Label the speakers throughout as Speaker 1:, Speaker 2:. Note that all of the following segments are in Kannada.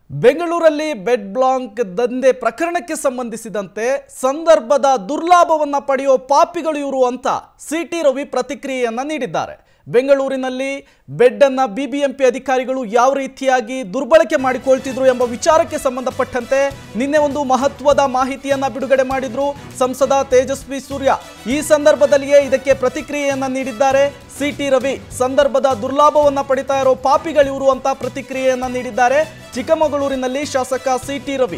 Speaker 1: ಬೆಂಗಳೂರಲ್ಲಿ ಬೆಡ್ ಬ್ಲಾಂಕ್ ದಂಧೆ ಪ್ರಕರಣಕ್ಕೆ ಸಂಬಂಧಿಸಿದಂತೆ ಸಂದರ್ಭದ ದುರ್ಲಾಭವನ್ನ ಪಡೆಯೋ ಪಾಪಿಗಳು ಇವರು ಅಂತ ಸಿಟಿ ರವಿ ಪ್ರತಿಕ್ರಿಯೆಯನ್ನ ನೀಡಿದ್ದಾರೆ ಬೆಂಗಳೂರಿನಲ್ಲಿ ಬೆಡ್ ಅನ್ನ ಬಿಬಿಎಂಪಿ ಅಧಿಕಾರಿಗಳು ಯಾವ ರೀತಿಯಾಗಿ ದುರ್ಬಳಕೆ ಮಾಡಿಕೊಳ್ತಿದ್ರು ಎಂಬ ವಿಚಾರಕ್ಕೆ ಸಂಬಂಧಪಟ್ಟಂತೆ ನಿನ್ನೆ ಒಂದು ಮಹತ್ವದ ಮಾಹಿತಿಯನ್ನ ಬಿಡುಗಡೆ ಮಾಡಿದ್ರು ಸಂಸದ ತೇಜಸ್ವಿ ಸೂರ್ಯ ಈ ಸಂದರ್ಭದಲ್ಲಿಯೇ ಇದಕ್ಕೆ ಪ್ರತಿಕ್ರಿಯೆಯನ್ನ ನೀಡಿದ್ದಾರೆ ಸಿಟಿ ರವಿ ಸಂದರ್ಭದ ದುರ್ಲಾಭವನ್ನ ಪಡಿತಾ ಇರೋ ಪಾಪಿಗಳಿವರು ಅಂತ ಪ್ರತಿಕ್ರಿಯೆಯನ್ನ ನೀಡಿದ್ದಾರೆ ಚಿಕ್ಕಮಗಳೂರಿನಲ್ಲಿ ಶಾಸಕ ಸಿಟಿ ರವಿ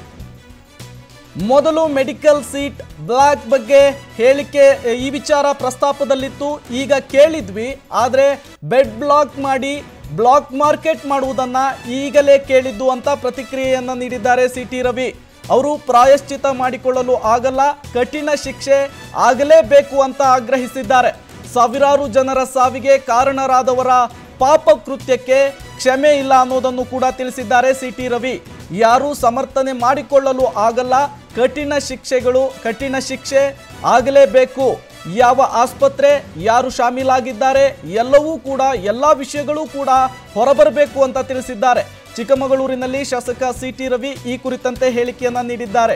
Speaker 1: ಮೊದಲು ಮೆಡಿಕಲ್ ಸೀಟ್ ಬ್ಲಾಕ್ ಬಗ್ಗೆ ಹೇಳಿಕೆ ಈ ವಿಚಾರ ಪ್ರಸ್ತಾಪದಲ್ಲಿತ್ತು ಈಗ ಕೇಳಿದ್ವಿ ಆದರೆ ಬೆಡ್ ಬ್ಲಾಕ್ ಮಾಡಿ ಬ್ಲಾಕ್ ಮಾರ್ಕೆಟ್ ಮಾಡುವುದನ್ನ ಈಗಲೇ ಕೇಳಿದ್ದು ಅಂತ ಪ್ರತಿಕ್ರಿಯೆಯನ್ನ ನೀಡಿದ್ದಾರೆ ಸಿಟಿ ರವಿ ಅವರು ಪ್ರಾಯಶ್ಚಿತ ಮಾಡಿಕೊಳ್ಳಲು ಆಗಲ್ಲ ಕಠಿಣ ಶಿಕ್ಷೆ ಆಗಲೇಬೇಕು ಅಂತ ಆಗ್ರಹಿಸಿದ್ದಾರೆ ಸಾವಿರಾರು ಜನರ ಸಾವಿಗೆ ಕಾರಣರಾದವರ ಪಾಪ ಕೃತ್ಯಕ್ಕೆ ಕ್ಷಮೆ ಇಲ್ಲ ಅನ್ನೋದನ್ನು ಕೂಡ ತಿಳಿಸಿದ್ದಾರೆ ಸಿಟಿ ರವಿ ಯಾರು ಸಮರ್ಥನೆ ಮಾಡಿಕೊಳ್ಳಲು ಆಗಲ್ಲ ಕಠಿಣ ಶಿಕ್ಷೆಗಳು ಕಠಿಣ ಶಿಕ್ಷೆ ಆಗಲೇಬೇಕು ಯಾವ ಆಸ್ಪತ್ರೆ ಯಾರು ಶಾಮೀಲಾಗಿದ್ದಾರೆ ಎಲ್ಲವೂ ಕೂಡ ಎಲ್ಲ ವಿಷಯಗಳು ಕೂಡ ಹೊರಬರಬೇಕು ಅಂತ ತಿಳಿಸಿದ್ದಾರೆ ಚಿಕ್ಕಮಗಳೂರಿನಲ್ಲಿ ಶಾಸಕ ಸಿಟಿ ರವಿ ಈ ಕುರಿತಂತೆ ಹೇಳಿಕೆಯನ್ನ ನೀಡಿದ್ದಾರೆ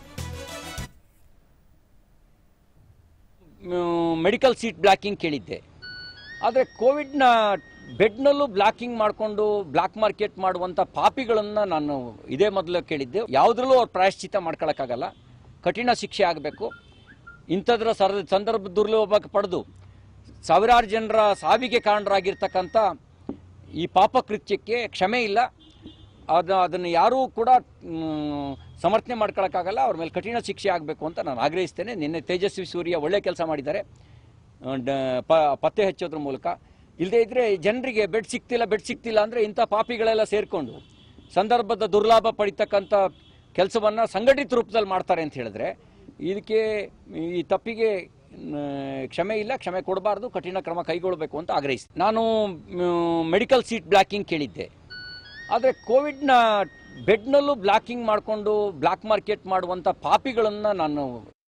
Speaker 2: ಮೆಡಿಕಲ್ ಸೀಟ್ ಬ್ಲಾಕಿಂಗ್ ಕೇಳಿದ್ದೆ ಆದರೆ ಕೋವಿಡ್ನ ಬೆಡ್ನಲ್ಲೂ ಬ್ಲಾಕಿಂಗ್ ಮಾಡಿಕೊಂಡು ಬ್ಲಾಕ್ ಮಾರ್ಕೆಟ್ ಮಾಡುವಂಥ ಪಾಪಿಗಳನ್ನು ನಾನು ಇದೇ ಮೊದಲು ಕೇಳಿದ್ದೆ ಯಾವುದ್ರಲ್ಲೂ ಅವ್ರು ಪ್ರಾಯಶ್ಚಿತ ಮಾಡ್ಕೊಳಕ್ಕಾಗಲ್ಲ ಕಠಿಣ ಶಿಕ್ಷೆ ಆಗಬೇಕು ಇಂಥದ್ರ ಸರ ಸಂದರ್ಭ ದುರ್ಲಭ ಪಡೆದು ಸಾವಿರಾರು ಜನರ ಸಾವಿಗೆ ಕಾರಣರಾಗಿರ್ತಕ್ಕಂಥ ಈ ಪಾಪ ಕೃತ್ಯಕ್ಕೆ ಕ್ಷಮೆ ಇಲ್ಲ ಅದು ಅದನ್ನು ಯಾರೂ ಕೂಡ ಮ್, ಸಮರ್ಥನೆ ಮಾಡ್ಕೊಳಕ್ಕಾಗಲ್ಲ ಅವ್ರ ಮೇಲೆ ಕಠಿಣ ಶಿಕ್ಷೆ ಆಗಬೇಕು ಅಂತ ನಾನು ಆಗ್ರಹಿಸ್ತೇನೆ ನಿನ್ನೆ ತೇಜಸ್ವಿ ಸೂರ್ಯ ಒಳ್ಳೆ ಕೆಲಸ ಮಾಡಿದ್ದಾರೆ ಆ, ಡ- ಪ ಪತ್ತೆ ಹಚ್ಚೋದ್ರ ಮೂಲಕ ಇಲ್ಲದೇ ಇದ್ದರೆ ಜನರಿಗೆ ಬೆಡ್ ಸಿಗ್ತಿಲ್ಲ ಬೆಡ್ ಸಿಗ್ತಿಲ್ಲ ಅಂದರೆ ಇಂಥ ಪಾಪಿಗಳೆಲ್ಲ ಸೇರಿಕೊಂಡು ಸಂದರ್ಭದ ದುರ್ಲಾಭ ಪಡಿತಕ್ಕಂಥ ಕೆಲಸವನ್ನು ಸಂಘಟಿತ ರೂಪದಲ್ಲಿ ಮಾಡ್ತಾರೆ ಅಂತ ಹೇಳಿದ್ರೆ ಇದಕ್ಕೆ ಈ ತಪ್ಪಿಗೆ ಮ್, ಕ್ಷಮೆ ಇಲ್ಲ ಕ್ಷಮೆ ಕೊಡಬಾರ್ದು ಕಠಿಣ ಕ್ರಮ ಕೈಗೊಳ್ಳಬೇಕು ಅಂತ ಆಗ್ರಹಿಸ್ತೀನಿ ನಾನು ಮೆಡಿಕಲ್ ಸೀಟ್ ಬ್ಲಾಕಿಂಗ್ ಕೇಳಿದ್ದೆ ಆದರೆ ಕೋವಿಡ್ನ ಬೆಡ್ನಲ್ಲೂ ಬ್ಲಾಕಿಂಗ್ ಮಾಡಿಕೊಂಡು ಬ್ಲಾಕ್ ಮಾರ್ಕೆಟ್ ಮಾಡುವಂಥ ಪಾಪಿಗಳನ್ನು ನಾನು